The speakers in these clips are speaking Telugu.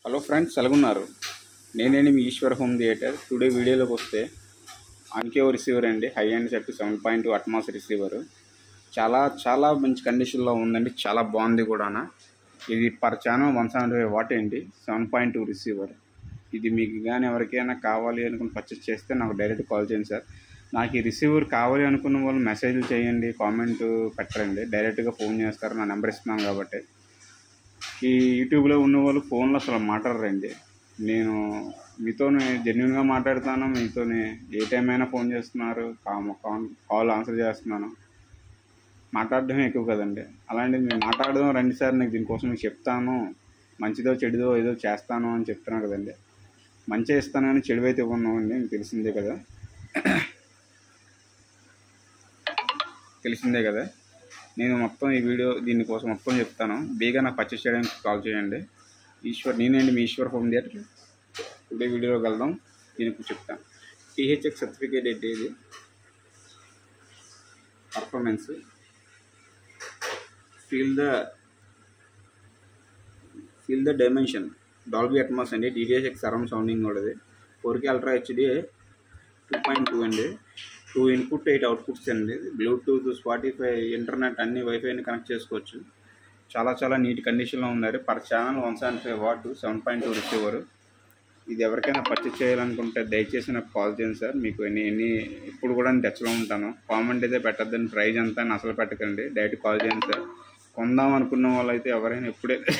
హలో ఫ్రెండ్స్ ఎలాగున్నారు నేనేంటి మీ ఈశ్వర్ హోమ్ థియేటర్ టుడే వీడియోలోకి వస్తే ఆన్కేఓ రిసీవర్ అండి high end set seven point two Atmos receiver చాలా చాలా మంచి కండిషన్లో ఉందండి చాలా బాగుంది కూడా ఇది per channel one seventy five watt ఏంటి సెవెన్ పాయింట్ టూ రిసీవర్ ఇది మీకు కానీ ఎవరికైనా కావాలి అనుకుని పర్చేస్ చేస్తే నాకు డైరెక్ట్ కాల్ చేయండి సార్ నాకు ఈ రిసీవర్ కావాలి అనుకున్న వాళ్ళు మెసేజ్లు చేయండి కామెంట్ పెట్టండి డైరెక్ట్గా ఫోన్ చేస్తారు నా నెంబర్ ఇస్తున్నాను కాబట్టి ఈ యూట్యూబ్లో ఉన్న వాళ్ళు ఫోన్లో అసలు మాట్లాడరండి నేను మీతోనే జెన్యున్గా మాట్లాడతాను మీతోనే ఏ టైం అయినా ఫోన్ చేస్తున్నారు కా- కాల్ కాల్ ఆన్సర్ చేస్తున్నాను మాట్లాడడం ఎక్కువ కదండి అలాంటిది మేము మాట్లాడడం రండి సార్ నాకు దీనికోసం మీకు చెప్తాను మంచిదో చెడుదో ఏదో చేస్తాను అని చెప్తున్నాను కదండి మంచిగా ఇస్తాను కానీ చెడు అయితే ఇవ్వన్నామండి మీకు తెలిసిందే కదా తెలిసిందే కదా నేను మొత్తం ఈ వీడియో దీనికోసం మొత్తం చెప్తాను బేగా నాకు పర్చేస్ చేయడానికి కాల్ చేయండి ఈశ్వర్ నేనండి మీ ఈశ్వర్ హోమ్ థియేటర్ టుడే వీడియోలోకి వెళ్దాం దీనికి చెప్తాను టీహెచ్ఎక్ సర్టిఫికేట్ ఏంటి ఇది performance feel the feel the dimension Dolby Atmos అండి డిటిహెచ్ఎక్ సరౌండ్ సౌండింగ్ కూడా four K ultra HD two point two అండి టూ ఇన్పుట్ ఎయిట్ అవుట్పుట్స్ అండి బ్లూటూత్ స్పాటిఫై ఇంటర్నెట్ అన్ని వైఫైని కనెక్ట్ చేసుకోవచ్చు చాలా చాలా నీట్ కండిషన్లో ఉన్నారు per channel one seventy five watt seven point two receiver ఇది ఎవరికైనా పర్చేస్ చేయాలనుకుంటే దయచేసి నాకు కాల్ చేయండి సార్ మీకు ఎన్ని ఎన్ని ఇప్పుడు కూడా నేను టచ్లో ఉంటాను కామెంట్ అయితే పెట్టద్దని ప్రైజ్ అంతా అని అసలు పెట్టకండి డైరెక్ట్ కాల్ చేయండి సార్ కొందాం అనుకున్న వాళ్ళైతే ఎవరైనా ఎప్పుడైతే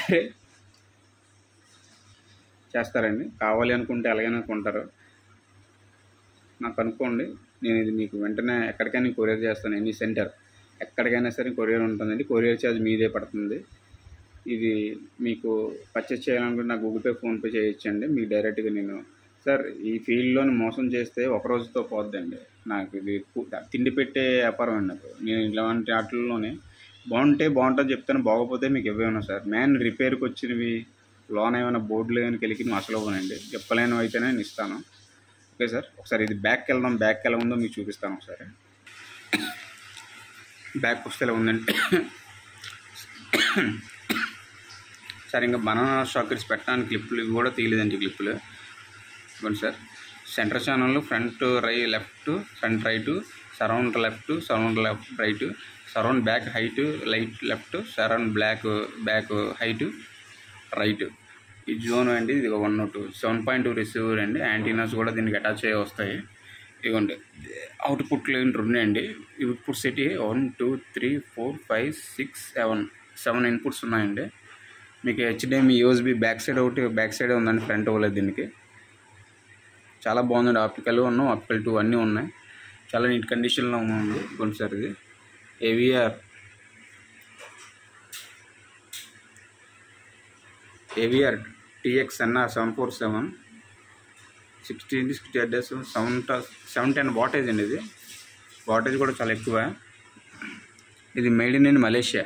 చేస్తారండి కావాలి అనుకుంటే ఎలాగైనా కొంటారు నాకు అనుకోండి నేను ఇది మీకు వెంటనే ఎక్కడికైనా కొరియర్ చేస్తాను ఎనీ సెంటర్ ఎక్కడికైనా సరే కొరియర్ ఉంటుందండి కొరియర్ ఛార్జ్ మీదే పడుతుంది ఇది మీకు పర్చేస్ చేయాలనుకుంటే నాకు గూగుల్ పే ఫోన్పే చేయొచ్చండి మీకు డైరెక్ట్గా నేను సార్ ఈ ఫీల్డ్లో మోసం చేస్తే ఒక రోజుతో పోద్దండి నాకు ఇది కు- తిండి పెట్టే వ్యాపారం అండి నాకు నేను ఇలాంటి వాటిల్లోనే బాగుంటే బాగుంటుంది చెప్తాను బాగోపోతే మీకు ఇవ్వను సార్ మ్యాన్ రిపేర్కి వచ్చినవి లోన్ ఏమైనా బోర్డులు ఏమైనా కలిగి అసలు ఇవ్వనండి చెప్పలేనివి అయితేనే నేను ఇస్తాను ఓకే సార్ ఒకసారి ఇది బ్యాక్కి వెళ్దాం బ్యాక్ ఎలా ఉందో మీకు చూపిస్తాను ఒకసారి బ్యాక్ వస్తే ఎలా ఉందండి సార్ ఇంకా బనానా షాకెట్స్ పెట్టడానికి క్లిప్పులు ఇవి కూడా తీయలేదండి క్లిప్పులు ఇవ్వండి సార్ సెంటర్ ఛానల్ ఫ్రంట్ రై left front right surround left surround left right surround back height light left surround black back height right ఈ జోన్ అండి ఇది one not seven point two receiver అండి యాంటీనాస్ కూడా దీనికి అటాచ్ అయ్యి వస్తాయి ఇవ్వండి అవుట్పుట్లు ఏంటి ఉన్నాయండి ఇన్పుట్స్ ఏంటి one two three four five six seven seven inputs ఉన్నాయండి మీకు హెచ్డిఎంఈ యూఎస్బి బ్యాక్ సైడ్ ఒకటి బ్యాక్ సైడ్ ఉందండి ఫ్రంట్ ఇవ్వలేదు దీనికి చాలా బాగుందండి ఆప్టికల్ ఉన్నాం ఆప్టికల్ టూ అన్నీ ఉన్నాయి చాలా నీట్ కండిషన్లో ఉంది ఇవ్వండి సార్ ఇది AVR AVR TX NR seven four seven sixteen sixty address seven seven ten wattage అండి ఇది వాటేజ్ కూడా చాలా ఎక్కువ ఇది made in in Malaysia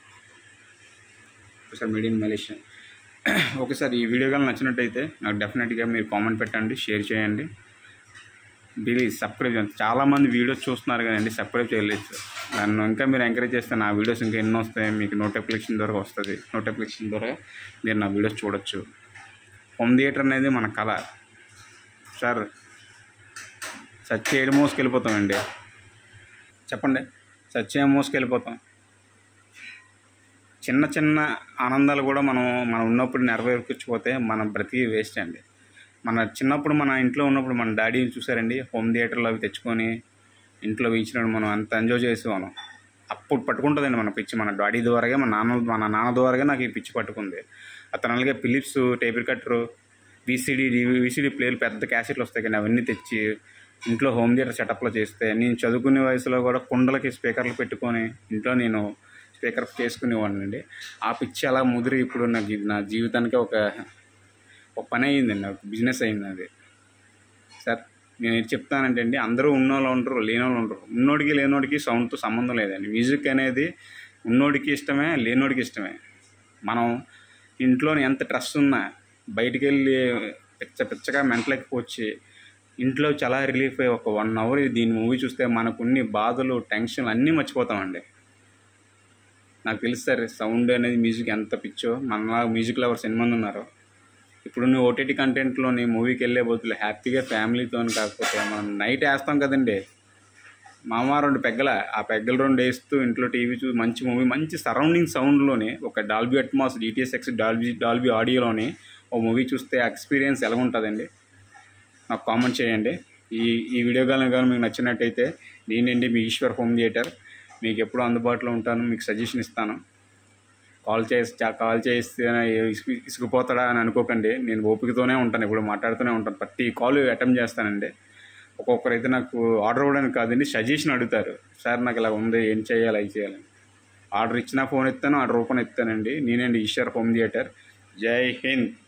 sir made in Malaysia okay sir ఈ వీడియో కానీ నచ్చినట్టయితే నాకు డెఫినెట్గా మీరు కామెంట్ పెట్టండి షేర్ చేయండి ప్లీజ్ సబ్స్క్రైబ్ చేయండి చాలామంది వీడియోస్ చూస్తున్నారు కదండి సబ్స్క్రైబ్ చేయలేదు సార్ నన్ను ఇంకా మీరు ఎంకరేజ్ చేస్తే నా వీడియోస్ ఇంకా ఎన్నో వస్తాయి మీకు నోటిఫికేషన్ ద్వారా వస్తుంది నోటిఫికేషన్ ద్వారా మీరు నా వీడియోస్ చూడొచ్చు హోమ్ థియేటర్ అనేది మన కళ సార్ సచ్ ఏడు మోసుకెళ్ళిపోతామండి చెప్పండి సచ్ ఏం మోసుకెళ్ళిపోతాం చిన్న చిన్న ఆనందాలు కూడా మనం మనం ఉన్నప్పుడు నెరవేర్చుకోకపోతే మన బ్రతికి వేస్ట్ అండి మన చిన్నప్పుడు మన ఇంట్లో ఉన్నప్పుడు మన డాడీని చూసారండి హోమ్ థియేటర్లో అవి తెచ్చుకొని ఇంట్లో వేయించినప్పుడు మనం అంత ఎంజాయ్ చేసేవాళ్ళం అప్పుడు పట్టుకుంటుందండి మన పిచ్చి మన డాడీ ద్వారాగా మన నాన్న మన నాన్న ద్వారాగా నాకు ఈ పిచ్చి పట్టుకుంది అతను అలాగే ఫిలిప్స్ టేబుల్ కట్టరు వీసీడీ వీసీడీ ప్లేయర్లు పెద్ద క్యాసెట్లు వస్తాయి కానీ అవన్నీ తెచ్చి ఇంట్లో హోమ్ థియేటర్ సెటప్లో చేస్తే నేను చదువుకునే వయసులో కూడా కుండలకి స్పీకర్లు పెట్టుకొని ఇంట్లో నేను స్పీకర్ చేసుకునేవాడిని అండి ఆ పిచ్చి అలా ముదిరి ఇప్పుడు నాకు ఇది నా జీవితానికి ఒక ఒక పని అయ్యిందండి నాకు బిజినెస్ అయింది అది సార్ నేను ఏది చెప్తానంటే అండి అందరూ ఉన్నోళ్ళు ఉండరు లేనోళ్ళు ఉండరు ఉన్నోడికి లేనోడికి సౌండ్తో సంబంధం లేదండి మ్యూజిక్ అనేది ఉన్నోడికి ఇష్టమే లేనోడికి ఇష్టమే మనం ఇంట్లోని ఎంత స్ట్రెస్ ఉన్నా బయటికి వెళ్ళి పిచ్చ పిచ్చగా మెంటలెక్కిపోచ్చి ఇంట్లో చాలా రిలీఫ్ అయ్యి ఒక వన్ అవర్ దీని మూవీ చూస్తే మనకున్ని బాధలు టెన్షన్లు అన్నీ మర్చిపోతామండి నాకు తెలుసు సార్ సౌండ్ అనేది మ్యూజిక్ ఎంత పిచ్చో మన మ్యూజిక్ లవర్స్ ఎన్ని మంది ఉన్నారో ఇప్పుడు నువ్వు ఓటీటీ కంటెంట్లోని మూవీకి వెళ్ళే బదులు హ్యాపీగా ఫ్యామిలీతో కాకపోతే మనం నైట్ వేస్తాం కదండి మామ రెండు పెగ్గల ఆ పెగ్గలు రెండు వేస్తూ ఇంట్లో టీవీ చూ మంచి మూవీ మంచి సరౌండింగ్ సౌండ్లోనే ఒక Dolby Atmos DTS X Dolby Dolby ఆడియోలోని ఓ మూవీ చూస్తే ఎక్స్పీరియన్స్ ఎలా ఉంటుందండి నాకు కామెంట్ చేయండి ఈ ఈ వీడియో కానీ కానీ మీకు నచ్చినట్టయితే నేనండి మీ ఈశ్వర్ హోమ్ థియేటర్ మీకు ఎప్పుడూ అందుబాటులో ఉంటాను మీకు సజెషన్ ఇస్తాను కాల్ చేసి కాల్ చేస్తే ఇసుకు ఇసుకుపోతాడా అని అనుకోకండి నేను ఓపికతోనే ఉంటాను ఇప్పుడు మాట్లాడుతూనే ఉంటాను ప్రతి కాల్ అటెంప్ట్ చేస్తానండి ఒక్కొక్కరైతే నాకు ఆర్డర్ ఇవ్వడానికి కాదండి సజెషన్ అడుగుతారు సార్ నాకు ఇలా ఉంది ఏం చేయాలి అవి చేయాలి ఆర్డర్ ఇచ్చినా ఫోన్ ఎత్తాను ఆర్డర్ ఓపెన్ ఎత్తానండి నేనండి ఈశ్వర్ హోమ్ థియేటర్ జై హింద్